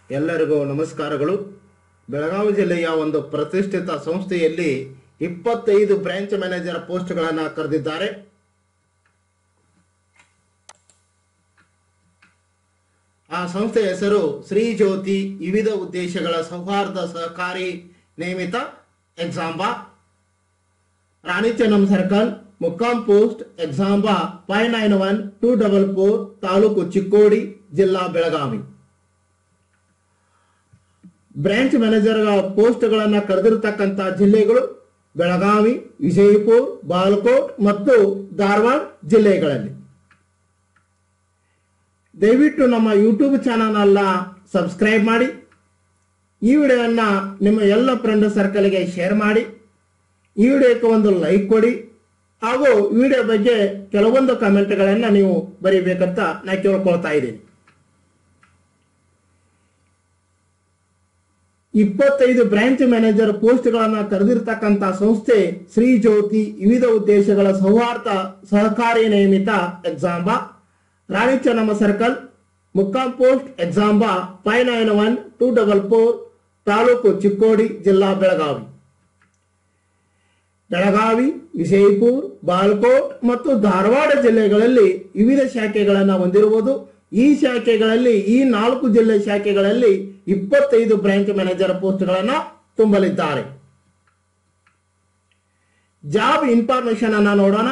ಎಲ್ಲರಿಗೂ ನಮಸ್ಕಾರಗಳು ಬೆಳಗಾವಿ ಜಿಲ್ಲೆಯ ಒಂದು ಪ್ರತಿಷ್ಠಿತ ಸಂಸ್ಥೆಯಲ್ಲಿ ಇಪ್ಪತ್ತೈದು ಬ್ರಾಂಚ್ ಮ್ಯಾನೇಜರ್ ಪೋಸ್ಟ್ಗಳನ್ನು ಕರೆದಿದ್ದಾರೆ ಆ ಸಂಸ್ಥೆಯ ಹೆಸರು ಶ್ರೀ ಜ್ಯೋತಿ ವಿವಿಧ ಉದ್ದೇಶಗಳ ಸೌಹಾರ್ದ ಸಹಕಾರಿ ನೇಮಿತ ಎಕ್ಸಾಂಬಾ ರಾಣಿ ಚೆನ್ನಂ ಸರ್ಕಲ್ ಮುಕ್ಕಾಂ post Eksamba five nine one two double four ತಾಲೂಕು ಚಿಕ್ಕೋಡಿ ಜಿಲ್ಲಾ ಬೆಳಗಾವಿ ಬ್ರಾಂಚ್ ಮ್ಯಾನೇಜರ್ ಪೋಸ್ಟ್ಗಳನ್ನು ಕರೆದಿರತಕ್ಕಂಥ ಜಿಲ್ಲೆಗಳು ಬೆಳಗಾವಿ ವಿಜಯಪುರ ಬಾಲಕೋಟ್ ಮತ್ತು ಧಾರವಾಡ ಜಿಲ್ಲೆಗಳಲ್ಲಿ ದಯವಿಟ್ಟು ನಮ್ಮ ಯೂಟ್ಯೂಬ್ ಚಾನಲ್ ಅನ್ನ ಸಬ್ಸ್ಕ್ರೈಬ್ ಮಾಡಿ ಈ ವಿಡಿಯೋವನ್ನು ನಿಮ್ಮ ಎಲ್ಲ ಫ್ರೆಂಡ್ ಸರ್ಕಲ್ಗೆ ಶೇರ್ ಮಾಡಿ ಈ ವಿಡಿಯೋಕ್ಕೆ ಒಂದು ಲೈಕ್ ಕೊಡಿ ಹಾಗೂ ವಿಡಿಯೋ ಬಗ್ಗೆ ಕೆಲವೊಂದು ಕಮೆಂಟ್ಗಳನ್ನು ನೀವು ಬರೀಬೇಕಂತ ನಾ ಕೇಳ್ಕೊಳ್ತಾ ಇದ್ದೀನಿ ಇಪ್ಪತ್ತೈದು ಬ್ರಾಂಚ್ ಮ್ಯಾನೇಜರ್ ಪೋಸ್ಟ್ಗಳನ್ನು ಕರೆದಿರ್ತಕ್ಕಂಥ ಸಂಸ್ಥೆ ಶ್ರೀ ಜ್ಯೋತಿ ವಿವಿಧ ಉದ್ದೇಶಗಳ ಸೌಹಾರ್ದ ಸಹಕಾರಿ ನೇಮಿತ ಎಕ್ಸಾಂಬಾ ರಾಣಿ ಚೆನ್ನಮ್ಮ ಸರ್ಕಲ್ ಮುಕ್ಕಾಂ post Eksamba five nine one two double four ತಾಲೂಕು ಚಿಕ್ಕೋಡಿ ಜಿಲ್ಲಾ ಬೆಳಗಾವಿ ಬೆಳಗಾವಿ ವಿಜಯಪುರ ಬಾಲ್ಕೋಟ್ ಮತ್ತು ಧಾರವಾಡ ಜಿಲ್ಲೆಗಳಲ್ಲಿ ವಿವಿಧ ಶಾಖೆಗಳನ್ನು ಹೊಂದಿರುವುದು ಈ ಶಾಖೆಗಳಲ್ಲಿ ಈ ನಾಲ್ಕು ಜಿಲ್ಲೆ ಶಾಖೆಗಳಲ್ಲಿ ಇಪ್ಪತ್ತೈದು ಬ್ರಾಂಚ್ ಮ್ಯಾನೇಜರ್ ಪೋಸ್ಟ್ಗಳನ್ನು ತುಂಬಲಿದ್ದಾರೆ ಜಾಬ್ ಇನ್ಫಾರ್ಮೇಶನ್ ಅನ್ನ ನೋಡೋಣ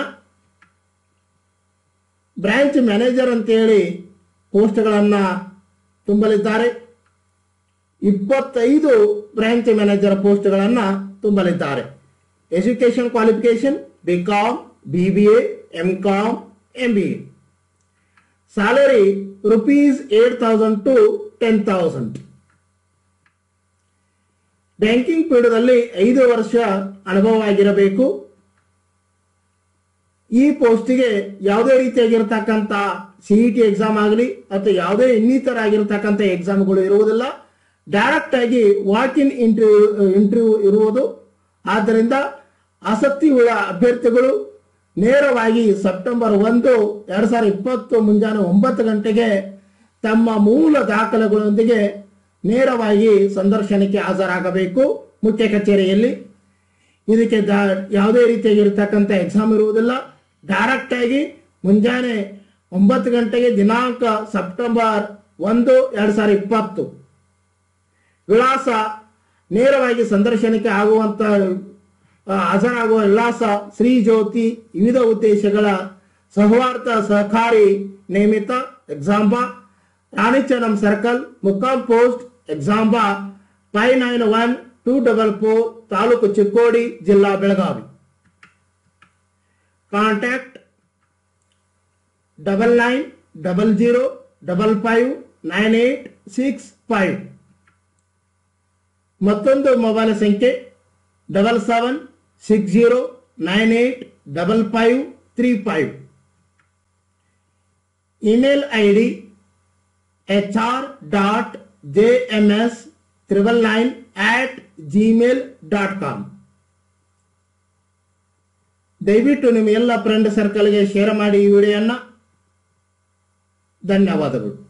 ಬ್ರಾಂಚ್ ಮ್ಯಾನೇಜರ್ ಅಂತೇಳಿ ಪೋಸ್ಟ್ಗಳನ್ನು ತುಂಬಲಿದ್ದಾರೆ ಇಪ್ಪತ್ತೈದು ಬ್ರಾಂಚ್ ಮ್ಯಾನೇಜರ್ ಪೋಸ್ಟ್ಗಳನ್ನು ತುಂಬಲಿದ್ದಾರೆ education qualification B Com B B A M Com M B A salary rupees eight thousand to ten thousand banking ಪೀಠದಲ್ಲಿ ಐದು ವರ್ಷ ಅನುಭವ ಆಗಿರಬೇಕು ಈ ಪೋಸ್ಟಿಗೆ ಯಾವುದೇ ರೀತಿಯಾಗಿರ್ತಕ್ಕಂಥ ಸಿಇ ಟಿ ಎಕ್ಸಾಮ್ ಆಗಲಿ ಅಥವಾ ಯಾವುದೇ ಇನ್ನಿತರ ಆಗಿರ್ತಕ್ಕಂಥ ಎಕ್ಸಾಮ್ಗಳು ಇರುವುದಿಲ್ಲ ಡೈರೆಕ್ಟ್ ಆಗಿ ವಾಕ್ ಇನ್ ಇಂಟರ್ವ್ಯೂ ಇಂಟರ್ವ್ಯೂ ಇರುವುದು ಆದ್ದರಿಂದ ಆಸಕ್ತಿ ಉಳ್ಳ ಅಭ್ಯರ್ಥಿಗಳು ನೇರವಾಗಿ ಸೆಪ್ಟೆಂಬರ್ ಒಂದು ಎರಡ್ ಸಾವಿರದ ಇಪ್ಪತ್ತು ಮುಂಜಾನೆ ಒಂಬತ್ತು ಗಂಟೆಗೆ ತಮ್ಮ ಮೂಲ ದಾಖಲೆಗಳೊಂದಿಗೆ ನೇರವಾಗಿ ಸಂದರ್ಶನಕ್ಕೆ ಹಾಜರಾಗಬೇಕು ಮುಖ್ಯ ಕಚೇರಿಯಲ್ಲಿ ಇದಕ್ಕೆ ದಾ- ಯಾವುದೇ ರೀತಿಯಾಗಿರ್ತಕ್ಕಂಥ ಎಕ್ಸಾಮ್ ಇರುವುದಿಲ್ಲ ಡೈರೆಕ್ಟ್ ಆಗಿ ಮುಂಜಾನೆ ಒಂಬತ್ತು ಗಂಟೆಗೆ ದಿನಾಂಕ ಸೆಪ್ಟೆಂಬರ್ ಒಂದು ಎರಡ್ ಸಾವಿರದ ಇಪ್ಪತ್ತು ವಿಳಾಸ ನೇರವಾಗಿ ಸಂದರ್ಶನಕ್ಕೆ ಆಗುವಂತ ಆ, ಹಾಜರಾಗುವ ವಿಳಾಸ ಶ್ರೀ ಜ್ಯೋತಿ ವಿವಿಧ ಉದ್ದೇಶಗಳ ಸೌಹಾರ್ದ ಸಹಕಾರಿ ನೇಮಿತ ಎಕ್ಸಾಂಬಾ ರಾಣಿ ಚೆನ್ನಂ ಸರ್ಕಲ್ ಮುಕ್ಕಾಂ post Eksamba five nine one two double four ತಾಲೂಕು ಚಿಕ್ಕೋಡಿ ಜಿಲ್ಲಾ Belagavi contact double nine double zero double five nine eight six five ಮತ್ತೊಂದು ಮೊಬೈಲ್ ಸಂಖ್ಯೆ double seven six zero nine eight double five three five email I D H R dot J M S triple nine at Gmail dot com ದಯವಿಟ್ಟು ನಿಮ್ಮ ಎಲ್ಲ friend ಸರ್ಕಲ್ಗೆ share ಮಾಡಿ ಈ ವಿಡಿಯೋನ ಧನ್ಯವಾದಗಳು